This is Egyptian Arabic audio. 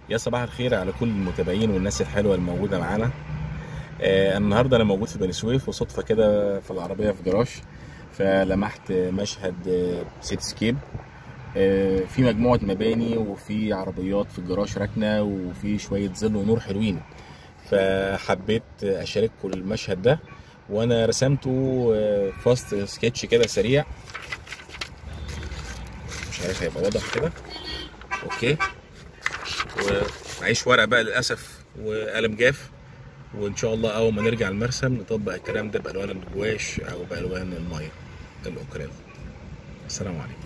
يا صباح الخير على كل المتابعين والناس الحلوه الموجوده معانا آه النهارده انا موجود في بني سويف وصدفه كده في العربيه في جراج فلمحت مشهد آه، سيتي سكيب آه في مجموعه مباني وفي عربيات في الجراج راكنه وفي شويه ظل ونور حلوين فحبيت اشارككم المشهد ده وانا رسمته آه، فاست سكتش كده سريع مش عارف هيبقى واضح كده اوكي ومعيش ورق بقى للاسف وقلم جاف وان شاء الله اول ما نرجع المرسم نطبق الكلام ده بالوان الجواش او بالوان الميه الاوكريل السلام عليكم